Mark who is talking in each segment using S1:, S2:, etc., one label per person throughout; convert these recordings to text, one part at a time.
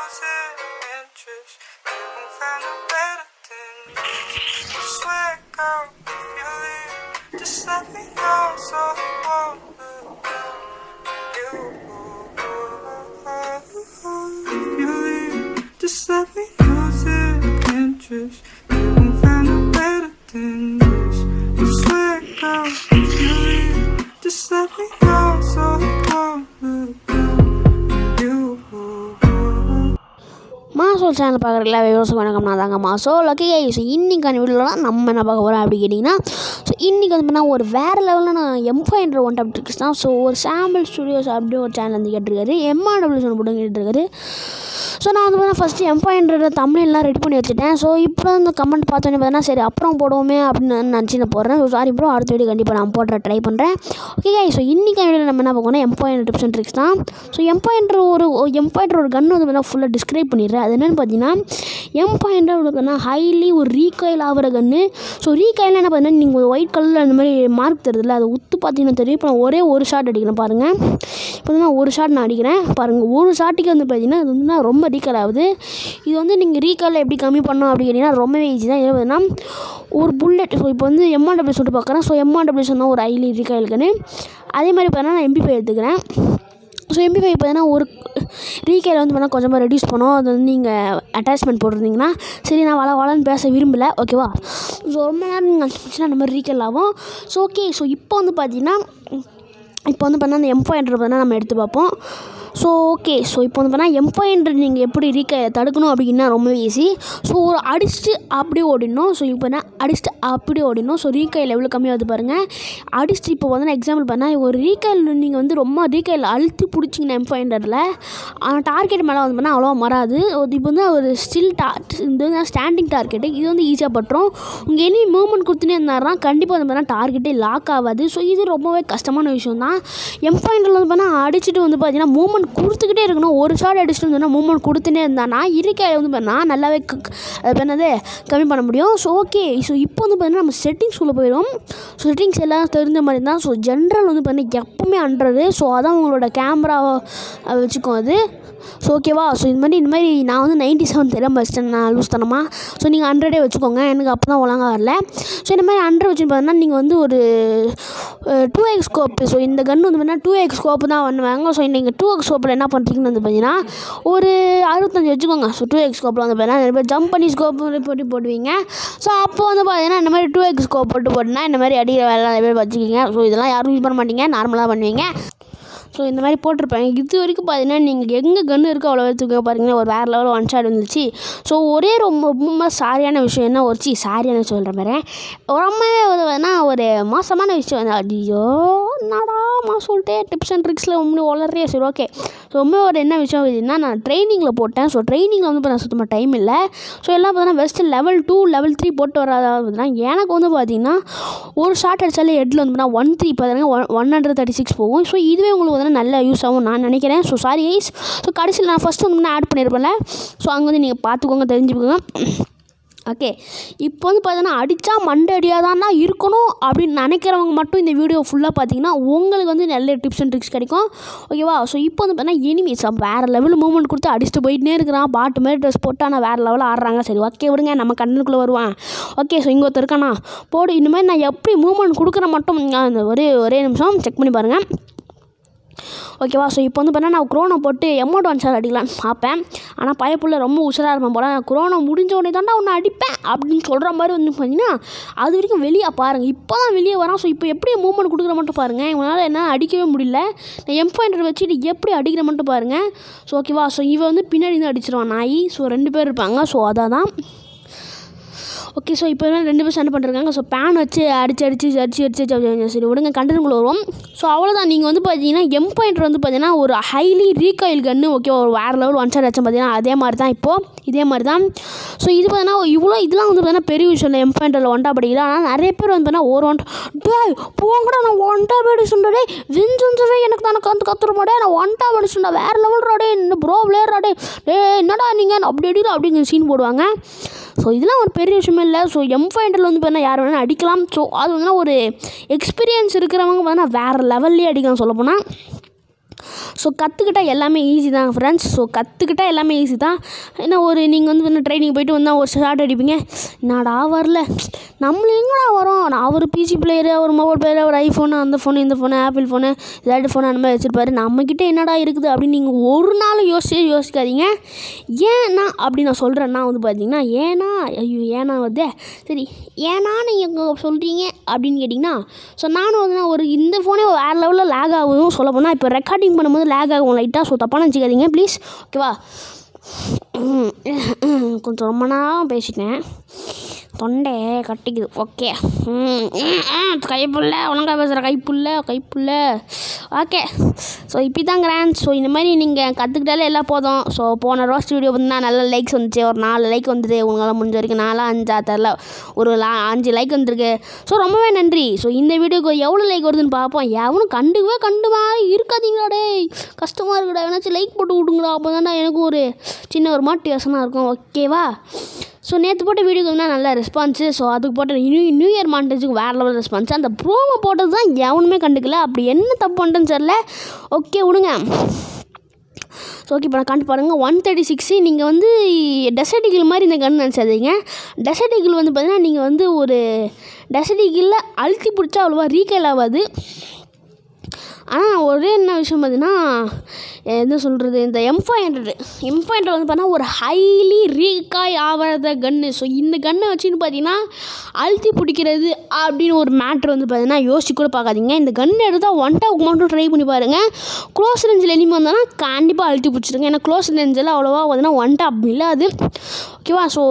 S1: losing interest. You won't find a better than this. I swear, girl, if you leave, just let me know so I won't look down on you. If you leave, just let me lose interest. You won't find a better than this. I swear, girl, if you leave, just let me know so I won't look down on you.
S2: மாசோல் channel பார்க்குற எல்லா விவசாயம் வணக்கம் நான் தாங்க மாசோல் okay so இன்றைக்கான வீடியோலாம் நம்ம என்ன பார்க்க போகிறோம் அப்படி கேட்டிங்கன்னா ஸோ இன்றைக்கி வந்து பார்த்தீங்கன்னா ஒரு வேறு லெவலில் நான் M five hundred one top tricks தான் ஸோ ஒரு சாம்பிள் ஸ்டுடியோஸ் அப்படி ஒரு சேனல் வந்து கேட்டிருக்காரு எம்ஆர்டபிள்யூஸ் ஒன்று போட்டு கேட்டிருக்காரு ஸோ நான் வந்து பார்த்தீங்கன்னா ஃபஸ்ட்டு எம் ஃபைவ் ஹண்ட்ரட் தமிழ்லாம் ரெடி பண்ணி வச்சுட்டேன் ஸோ இப்போ இந்த கமெண்ட் பார்த்தோன்னே பார்த்தீங்கன்னா சரி அப்புறம் போடுவோமே அப்படின்னு நினச்சி நான் போடுறேன் ஸோ சாரி ப்ரோ அடுத்த வீடியோ கண்டிப்பாக நான் போடுற ட்ரை பண்ணுறேன் ஓகே ஸோ இன்றைக்கி வீடியோ நம்ம என்ன பார்க்கணும் M five hundred tips and tricks தான் ஸோ எம் ஃபைவ் ஹண்ட்ரட் ஒரு எம் ஃபைவ் ஹண்ட்ரட் ஒரு கன் வந்து பார்த்தீங்கன்னா ஃபுல்லாக டிஸ்கிரைப் பண்ணிடுறேன் அது என்னென்னு பார்த்தீங்கன்னா எம் ஃபைவ் ஹண்ட்ரட் இருக்குன்னா ஹைலி ஒரு ரீகாயில் ஆகிற கன்று ஸோ ரீகாயில் என்ன பார்த்தீங்கன்னா நீங்கள் ஒரு ஒயிட் கலரில் அந்த மாதிரி மார்க் தருதுல்ல அதை உத்து பார்த்தீங்கன்னா தெரியும் இப்போ நான் ஒரே ஒரு ஷாட் அடிக்கிறேன் பாருங்கள் இப்போ நான் ஒரு ஷாட் நான் அடிக்கிறேன் பாருங்கள் ஒரு ஷாட்டுக்கு வந்து பார்த்தீங்கன்னா அது வந்து நான் ரொம்ப ரீகால் ஆகுது இது வந்து நீங்கள் ரீகாலில் எப்படி கம்மி பண்ணணும் அப்படி கேட்டிங்கன்னா ரொம்பவே ஈஸி தான் ஏன்னா பார்த்தீங்கன்னா ஒரு புல்லட் ஸோ இப்போ வந்து எம்ஆர்டபிள்யூ சொல்லிட்டு பார்க்குறேன் ஸோ எம்ஆர்டபிள்யூ சொன்னால் ஒரு ஹைலி ரீகாயில் கன்று அதே மாதிரி பார்த்தீங்கன்னா நான் எம்பி ஃபைவ் எடுத்துக்கிறேன் ஸோ எம்பி ஃபைவ் பார்த்தீங்கன்னா ஒரு ரீகேல வந்து பார்த்தா கொஞ்சமாக ரெடியூஸ் பண்ணோம் அது வந்து நீங்கள் அட்டாச்மெண்ட் போட்டிருந்தீங்கன்னா சரி நான் வள வளன்னு பேச விரும்பலை ஓகேவா ஸோ ரொம்ப நேரம் நீங்கள் அனுப்பிச்சுன்னா அந்த மாதிரி ரீகேல் ஆகும் ஸோ ஓகே ஸோ இப்போ வந்து பார்த்தீங்கன்னா இப்போ வந்து பார்த்தா அந்த எம் ஃபைவ் ஹண்ட்ரட் பார்த்தா நம்ம எடுத்து பார்ப்போம் ஸோ ஓகே ஸோ இப்போ வந்து பார்த்தா எம் ஃபைவ் ஹண்ட்ரட் நீங்கள் எப்படி ரீக தடுக்கணும் அப்படின்னா ரொம்பவே ஈஸி ஸோ ஒரு அடிச்சுட்டு அப்படியே ஓடிடணும் ஸோ இப்போ என்ன அடிச்சுட்டு அப்படியே ஓடிடணும் ஸோ ரீகைல் எவ்வளோ கம்மியாகுது பாருங்கள் அடிச்சுட்டு இப்போ வந்து நான் எக்ஸாம்பிள் பண்ணால் ஒரு ரீகைல் நீங்கள் வந்து ரொம்ப ரீகைல் அழுத்தி பிடிச்சிங்கன்னா எம் ஃபைவ் ஹண்ட்ரடில் ஆனால் டார்கெட் மேலே வந்து பண்ணால் அவ்வளோவா வராது அது இப்போ வந்து ஒரு ஸ்டில் டா இந்த வந்து ஸ்டாண்டிங் டார்கெட்டு இது வந்து ஈஸியாக பட்டுரும் உங்கள் எனி மூவ்மெண்ட் கொடுத்துனே இருந்தாருன்னா கண்டிப்பாக வந்து பார்த்தா டார்கெட்டே லாக் ஆகாது ஸோ இது ரொம்பவே கஷ்டமான விஷயம் தான் எம் ஃபைவ் ஹண்ட்ரட் வந்து பார்த்தா அடிச்சுட்டு வந்து பார்த்தீங்கன்னா மூவ்மெண்ட் கொடுத்துக்கிட்டே இருக்கணும் ஒரு ஷாட் அடிச்சுட்டு வந்தோன்னா மூவ்மெண்ட் கொடுத்துனே இருந்தானா இருக்கையில் வந்து பார்த்தா நல்லாவே க- அது பேர் என்னது கம்மி பண்ண முடியும் ஸோ ஓகே ஸோ இப்போ வந்து பார்த்தீங்கன்னா நம்ம செட்டிங்ஸ் உள்ள போயிடும் ஸோ செட்டிங்ஸ் எல்லாம் தெரிஞ்ச மாதிரி தான் ஸோ ஜென்ரல் வந்து பார்த்தீங்கன்னா எப்பவுமே அன்றது ஸோ அதான் உங்களோட கேமராவை வச்சுக்கோ அது ஸோ ஓகேவா ஸோ இது மாதிரி இந்த மாதிரி நான் வந்து நைன்ட்டி செவன் தெரியாமல் வச்சிட்டேன் நான் லூஸ் தனமா ஸோ நீங்கள் ஹண்ட்ரடே வச்சுக்கோங்க எனக்கு அப்போ தான் ஒழுங்காக வரல ஸோ இந்த மாதிரி ஹண்ட்ரட் வச்சு பார்த்தீங்கன்னா நீங்கள் வந்து ஒரு டூ எக்ஸ் ஸ்கோப்பு ஸோ இந்த கன் வந்து பார்த்தீங்கன்னா டூ எக்ஸ் ஸ்கோப்பு தான் பண்ணுவாங்க ஸோ நீங்கள் டூ எக்ஸ் ஸ்கோப்பில் என்ன பண்ணுறீங்கன்னு வந்து பார்த்தீங்கன்னா ஒரு அறுபத்தஞ்சு வச்சுக்கோங்க ஸோ டூ எக்ஸ் ஸ்கோப்பில் வந்து பார்த்தீங்கன்னா நிறைய பேர் ஜம்ப் பண்ணி ஸ்கோப் போட்டு போடுவீங்க ஸோ அப்போ வந்து பார்த்தீங்கன்னா இந்த மாதிரி டூ எக்ஸ் ஸ்கோப் போட்டு போட்டுனா இந்த மாதிரி அடிக்கிற வேலை நிறைய பேர் வச்சுக்கிங்க ஸோ இதெல்லாம் யாரும் யூஸ் பண்ண மாட்டீங்க நார்மலாக பண்ணுவீங்க ஸோ இந்த மாதிரி போட்டிருப்பேன் இது வரைக்கும் பார்த்தீங்கன்னா நீங்கள் எங்கே கன்று இருக்கோ அவ்வளோ எடுத்துக்க பாருங்கன்னா ஒரு வேறு லெவலில் ஒன் ஷாட் வந்துச்சு ஸோ ஒரே ரொம்ப ரொம்ப சாரியான விஷயம் என்ன ஒரு சி சாரியான சொல்கிற மாதிரி ரொம்பவே ஒரு வேணா ஒரு மோசமான விஷயம் வந்து ஐயோ என்னடா மா சொல்லிட்டு டிப்ஸ் அண்ட் ட்ரிக்ஸில் ரொம்ப வளர்றே சரி ஓகே ரொம்ப ஒரு என்ன விஷயம் இதுன்னா நான் ட்ரைனிங்கில் போட்டேன் ஸோ ட்ரைனிங்கில் வந்து இப்போ நான் சுத்தமாக டைம் இல்லை ஸோ எல்லாம் பார்த்தீங்கன்னா vest level two level three போட்டு வராதான் எனக்கு வந்து பார்த்தீங்கன்னா ஒரு ஷார்ட் அடித்தாலே ஹெட்டில் வந்து பார்த்தீங்கன்னா ஒன் த்ரீ பார்த்தீங்கன்னா one one hundred thirty six போகும் ஸோ இதுவே உங்களுக்கு வந்து நல்ல யூஸ் ஆகும் நான் நினைக்கிறேன் ஸோ சாரி ஐஸ் ஸோ கடைசியில் நான் ஃபஸ்ட்டு வந்து ஆட் பண்ணியிருப்பேன்ல ஸோ அங்கே வந்து நீங்கள் பார்த்துக்கோங்க தெரிஞ்சுக்கோங்க ஓகே இப்போ வந்து பார்த்தீங்கன்னா அடித்தா மண்டை அடியாக தானா இருக்கணும் அப்படின்னு நினைக்கிறவங்க மட்டும் இந்த வீடியோ ஃபுல்லாக பார்த்தீங்கன்னா உங்களுக்கு வந்து நல்ல டிப்ஸ் அண்ட் ட்ரிக்ஸ் கிடைக்கும் ஓகேவா ஸோ இப்போ வந்து பார்த்தீங்கன்னா எனிமீஸ் வேறு லெவல் மூவ்மெண்ட் கொடுத்து அடிச்சுட்டு போயிட்டே இருக்கிறான் பாட்டு மாதிரி ட்ரெஸ் போட்டு ஆனால் வேறு லெவலில் ஆடுறாங்க சரி ஓகே விடுங்க நம்ம கண்ணுக்குள்ளே வருவான் ஓகே ஸோ இங்கே ஒருத்தர் இருக்கானா போடு இந்த மாதிரி நான் எப்படி மூவ்மெண்ட் கொடுக்குற மட்டும் ஆ, இந்த ஒரே ஒரே நிமிஷம் செக் பண்ணி பாருங்கள் ஓகேவா ஸோ இப்போ வந்து பார்த்தீங்கன்னா நான் குரோனை போட்டு எமௌண்ட் ஒன் ஷாட் அடிக்கலாம்னு பார்ப்பேன் ஆனால் பயப்புள்ள ரொம்ப உஷாராக இருப்பேன் போல நான் குரோனை முடிஞ்ச உடனே தாண்டா ஒன்று அடிப்பேன் அப்படின்னு சொல்கிற மாதிரி வந்து பார்த்தீங்கன்னா அது வரைக்கும் வெளியே பாருங்கள் இப்போ தான் வெளியே வரான் ஸோ இப்போ எப்படி மூவ்மெண்ட் கொடுக்குற மட்டும் பாருங்கள் இவனால் என்ன அடிக்கவே முடியல நான் எம் பாயிண்டர் வச்சுட்டு எப்படி அடிக்கிற மட்டும் பாருங்கள் ஸோ ஓகேவா ஸோ இவன் வந்து பின்னாடி இருந்து அடிச்சிருவான் நாய் ஸோ ரெண்டு பேர் இருப்பாங்க ஸோ அதான் தான் ஓகே ஸோ இப்போ என்ன ரெண்டு பேரும் சண்டை பண்ணிருக்காங்க ஸோ பேன் வச்சு அடிச்சு அடிச்சு அடிச்சு அடிச்சு அடிச்சு சரி விடுங்க கண்டனுக்குள்ள வரும் ஸோ அவ்வளோதான் நீங்கள் வந்து பார்த்தீங்கன்னா எம் பாயிண்டர் வந்து பார்த்தீங்கன்னா ஒரு ஹைலி ரீகாயில் கன்று ஓகே ஒரு வேறு லெவல் ஒன் ஷாட் அடிச்சோம் பார்த்தீங்கன்னா அதே மாதிரி தான் இப்போது இதே மாதிரி தான் ஸோ இது பார்த்தீங்கன்னா இவ்வளோ இதெல்லாம் வந்து பார்த்தீங்கன்னா பெரிய விஷயம் இல்லை எம் பாயிண்டரில் ஒன்டா படிக்கல ஆனால் நிறைய பேர் வந்து பார்த்தீங்கன்னா ஒரு ஒன் டேய் போங்கடா நான் ஒன்டா படி சொன்னடே விஞ்சு எனக்கு தானே கற்று கற்றுருமாடே நான் ஒன்டா படி சொன்னா வேறு லெவல் ராடே இந்த ப்ரோ விளையாடுறாடே டே என்னடா நீங்கள் அப்படி அடிக்கிற அப்படிங்கிற சீன் போடுவாங்க ஸோ இதெல்லாம் ஒரு பெரிய விஷயமே இல்லை ஸோ எம் ஃபைண்டரில் வந்து பார்த்தீங்கன்னா யார் வேணால் அடிக்கலாம் ஸோ அது வந்து ஒரு எக்ஸ்பீரியன்ஸ் இருக்கிறவங்க பார்த்தீங்கன்னா வேறு லெவல்லே அடிக்கலாம் சொல்லப்போனால் ஸோ கற்றுக்கிட்டா எல்லாமே ஈஸி தான் ஃப்ரெண்ட்ஸ் ஸோ கற்றுக்கிட்டா எல்லாமே ஈஸி தான் ஏன்னா ஒரு நீங்கள் வந்து வந்து ட்ரைனிங் போயிட்டு வந்தால் ஒரு ஷார்ட் அடிப்பீங்க நாடா வரல நம்மள எங்கடா வரோம் நான் ஒரு பிசி பிளேயரு ஒரு மொபைல் பிளேயரு ஒரு ஐஃபோனு அந்த ஃபோனு இந்த ஃபோனு ஆப்பிள் ஃபோனு ஜெட் ஃபோனு அந்த மாதிரி வச்சுருப்பாரு நம்மக்கிட்ட என்னடா இருக்குது அப்படின்னு நீங்கள் ஒரு நாள் யோசிச்சு யோசிக்காதீங்க ஏன்னா அப்படி நான் சொல்கிறேன்னா வந்து பார்த்தீங்கன்னா ஏன்னா ஐயோ ஏன்னா வந்து சரி ஏன்னா நீங்கள் சொல்கிறீங்க அப்படின்னு கேட்டிங்கன்னா ஸோ நானும் வந்து நான் ஒரு இந்த ஃபோனே வேறு லெவலில் லேக் ஆகும் சொல்ல போனால் இப்போ ரெக்கார்டிங் பண்ணும்போது லேக் ஆகும் லைட்டாக ஸோ தப்பாக நினச்சிக்காதீங்க ப்ளீஸ் ஓகேவா கொஞ்சம் ரொம்ப நேரம் பேசிட்டேன் தொண்டை கட்டிக்குது ஓகே கைப்புள்ள ஒழுங்கா பேசுகிற கைப்புள்ள கைப்புள்ள ஓகே ஸோ இப்படி தான் கிராண்ட் ஸோ இந்த மாதிரி நீங்கள் கற்றுக்கிட்டாலே எல்லாம் போதும் ஸோ போன ரோஸ்ட் வீடியோ பார்த்தீங்கன்னா நல்ல லைக்ஸ் வந்துச்சு ஒரு நாலு லைக் வந்துட்டு உங்களால் முடிஞ்ச வரைக்கும் நாலா அஞ்சா தெரில ஒரு லா அஞ்சு லைக் வந்திருக்கு ஸோ ரொம்பவே நன்றி ஸோ இந்த வீடியோக்கு எவ்வளோ லைக் வருதுன்னு பார்ப்போம் எவனும் கண்டுக்கவே கண்டுமா இருக்காதீங்களா டேய் கஷ்டமாக இருக்குடா எவனாச்சும் லைக் போட்டு விட்டுங்கடா அப்போ தான்டா எனக்கு ஒரு சின்ன ஒரு மோட்டிவேஷனாக இருக்கும் ஓகேவா ஸோ நேற்று போட்ட வீடியோக்கு வந்து நல்ல ரெஸ்பான்ஸு ஸோ அதுக்கு போட்ட நியூ நியூ இயர் மாண்டேஜுக்கு வேறு லெவல் ரெஸ்பான்ஸ் அந்த ப்ரோமோ போட்டது தான் எவனுமே கண்டுக்கல அப்படி என்ன தப்பு பண்ணிட்டேன்னு தெரியல ஓகே விடுங்க ஸோ ஓகே இப்போ நான் காட்டு பாருங்கள் ஒன் தேர்ட்டி சிக்ஸு நீங்கள் வந்து டெசர்டிகிள் மாதிரி இந்த கன் நினச்சாதீங்க டெசர்டிகிள் வந்து பார்த்தீங்கன்னா நீங்கள் வந்து ஒரு டெசர்டிகிளில் அழுத்தி பிடிச்சா அவ்வளோவா ரீகைல் ஆகாது ஆனால் ஒரே என்ன விஷயம் பார்த்தீங்கன்னா என்ன சொல்கிறது இந்த M five hundred M five hundred வந்து பார்த்தா ஒரு ஹைலி ரீகாய் ஆகாத கன்று ஸோ இந்த கன்னை வச்சுன்னு பார்த்தீங்கன்னா அழுத்தி பிடிக்கிறது அப்படின்னு ஒரு மேட்ரு வந்து பார்த்தீங்கன்னா யோசிச்சு கூட பார்க்காதீங்க இந்த கன் எடுத்தால் ஒன் டாக் மட்டும் ட்ரை பண்ணி பாருங்கள் க்ளோஸ் ரேஞ்சில் எனிமே வந்தாங்கன்னா கண்டிப்பாக அழுத்தி பிடிச்சிருங்க ஏன்னா க்ளோஸ் ரேஞ்சில் அவ்வளோவா பார்த்தீங்கன்னா ஒன் டாப் இல்லாது ஓகேவா ஸோ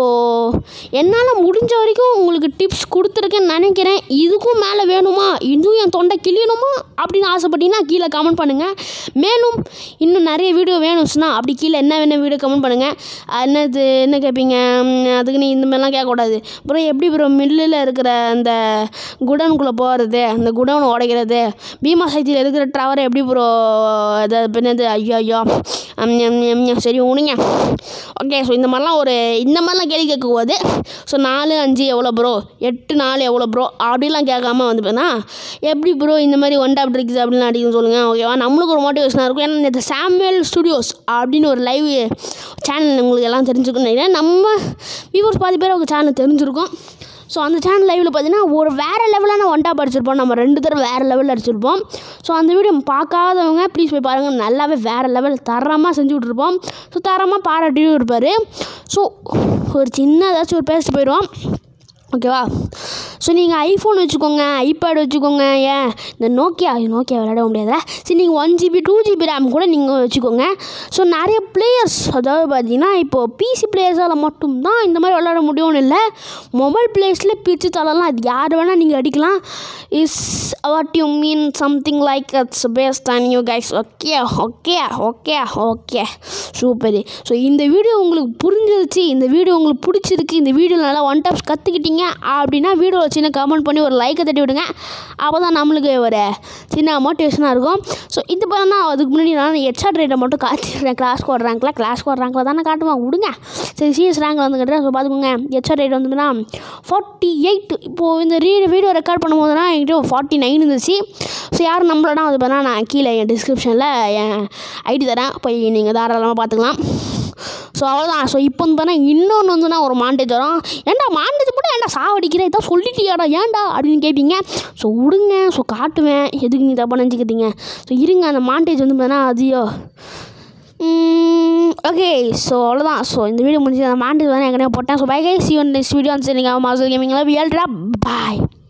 S2: என்னால் முடிஞ்ச வரைக்கும் உங்களுக்கு டிப்ஸ் கொடுத்துருக்கேன்னு நினைக்கிறேன் இதுக்கும் மேலே வேணுமா இன்னும் என் தொண்டை கிளியணுமா அப்படின்னு ஆசைப்பட்டீங்கன்னா கீழே கமெண்ட் பண்ணுங்கள் மேலும் இன்னும் நிறைய வீடியோ வேணும்னா அப்படி கீழே என்ன வேணும் வீடியோ கமெண்ட் பண்ணுங்கள் என்னது என்ன கேட்பீங்க ம், அதுக்கு நீ இந்த மாதிரிலாம் கேட்கக்கூடாது அப்புறம் எப்படி ப்ரோ மில்லில் இருக்கிற அந்த குடனுக்குள்ளே போகிறது அந்த குடவுன் உடைக்கிறது பீமா சக்தியில் இருக்கிற டவரை எப்படி ப்ரோ அது என்னது ஐயோ ஐயோ அம், எம், எம், எம், சரி உனிங்க ஓகே ஸோ இந்த மாதிரிலாம் ஒரு இந்த மாதிரிலாம் கேள்வி கேட்கக்கூடாது ஸோ நாலு அஞ்சு எவ்வளோ ப்ரோ எட்டு நாலு எவ்வளோ ப்ரோ அப்படிலாம் கேட்காம வந்து பார்த்தா எப்படி ப்ரோ இந்த மாதிரி ஒன் டாப் ட்ரிக்ஸ் அப்படின்னு அடிக்கும் சொல்லுங்கள் ஓகேவா நம்மளுக்கு ஒரு மோட்டிவேஷனாக இருக்கும் ஏன்னா இந்த சாமுவேல் ஸ்டுடியோஸ் அப்படின்னு ஒரு லைவ் சேனல் உங்களுக்கு எல்லாம் தெரிஞ்சுக்கணும் நினைக்கிறேன் நம்ம வியூவர்ஸ் பாதி பேர் அவங்க சேனல் தெரிஞ்சிருக்கும் ஸோ அந்த சேனல் லைவில் பார்த்தீங்கன்னா ஒரு வேறு லெவலான ஒன் டாப் அடிச்சிருப்போம் நம்ம ரெண்டு தடவை வேறு லெவலில் அடிச்சிருப்போம் ஸோ அந்த வீடியோ பார்க்காதவங்க ப்ளீஸ் போய் பாருங்கள் நல்லாவே வேறு லெவல் தரமாக செஞ்சு விட்ருப்போம் ஸோ தரமாக பாராட்டியும் இருப்பார் ஸோ ஒரு சின்ன ஏதாச்சும் ஒரு பேசிட்டு போயிடுவோம் ஓகேவா ஸோ நீங்கள் ஐஃபோன் வச்சுக்கோங்க ஐபேட் வச்சுக்கோங்க ஏன் இந்த நோக்கியா நோக்கியா விளையாட முடியாதுல சரி நீங்கள் one GB two GB RAM கூட நீங்கள் வச்சுக்கோங்க ஸோ நிறைய பிளேயர்ஸ் அதாவது பார்த்தீங்கன்னா இப்போது பிசி பிளேயர்ஸால் மட்டும்தான் இந்த மாதிரி விளையாட முடியும்னு இல்லை மொபைல் பிளேயர்ஸில் பிச்சு தரலாம் அது யார் வேணால் நீங்கள் அடிக்கலாம் is what you mean something like it's based on you guys okay okay okay okay super so இந்த வீடியோ உங்களுக்கு புரிஞ்சிருச்சு இந்த வீடியோ உங்களுக்கு பிடிச்சிருக்கு இந்த வீடியோ நல்லா ஒன் டாப்ஸ் கற்றுக்கிட்டீங்க அப்படின்னா வீடியோவில் சின்ன கமெண்ட் பண்ணி ஒரு லைக்கை தட்டி விடுங்க அப்போ தான் நம்மளுக்கு ஒரு சின்ன மோட்டிவேஷனாக இருக்கும் ஸோ இது பண்ணா அதுக்கு முன்னாடி நான் ஹெட்ஷாட் ரேட்டை மட்டும் காட்டிடுறேன் கிளாஸ் கோட் ரேங்கில் கிளாஸ் கோட் ரேங்கில் தானே காட்டுவான் விடுங்க சரி சிஎஸ் ரேங்கில் வந்து கட்டுறேன் ஸோ பார்த்துக்கோங்க ஹெட்ஷாட் ரேட் வந்துன்னா ஃபார்ட்டி எயிட் இப்போது இந்த ரீ வீடியோ ரெக்கார்ட் பண்ணும்போதுனா என்கிட்ட ஃபார்ட்டி நைன் இருந்துச்சு ஸோ யார் நம்மளனா அது பண்ணால் நான் கீழே என் டிஸ்கிரிப்ஷனில் என் ஐடி தரேன் போய் நீங்கள் தாராளமாக பார்த்துக்கலாம் ஸோ அவ்வளோதான் ஸோ இப்போ வந்து பார்த்தா இன்னொன்று வந்துன்னா ஒரு மாண்டேஜ் வரும் ஏன்டா மாண்டேஜ் போட்டு ஏன்டா சாவடிக்கிற இதான் சொல்லிட்டியாடா ஏன்டா அப்படின்னு கேட்பீங்க ஸோ விடுங்க ஸோ காட்டுவேன் எதுக்கு நீ தப்பாக நினச்சிக்கிட்டீங்க ஸோ இருங்க அந்த மாண்டேஜ் வந்து பார்த்தா அதியோ ஓகே ஸோ அவ்வளோதான் ஸோ இந்த வீடியோ முடிஞ்சு அந்த மாண்டேஜ் வந்து ஏற்கனவே போட்டேன் so bye guys see one next video வந்து நீங்கள் மாசல் கேமிங்கில் வியல்ட்ரா பாய்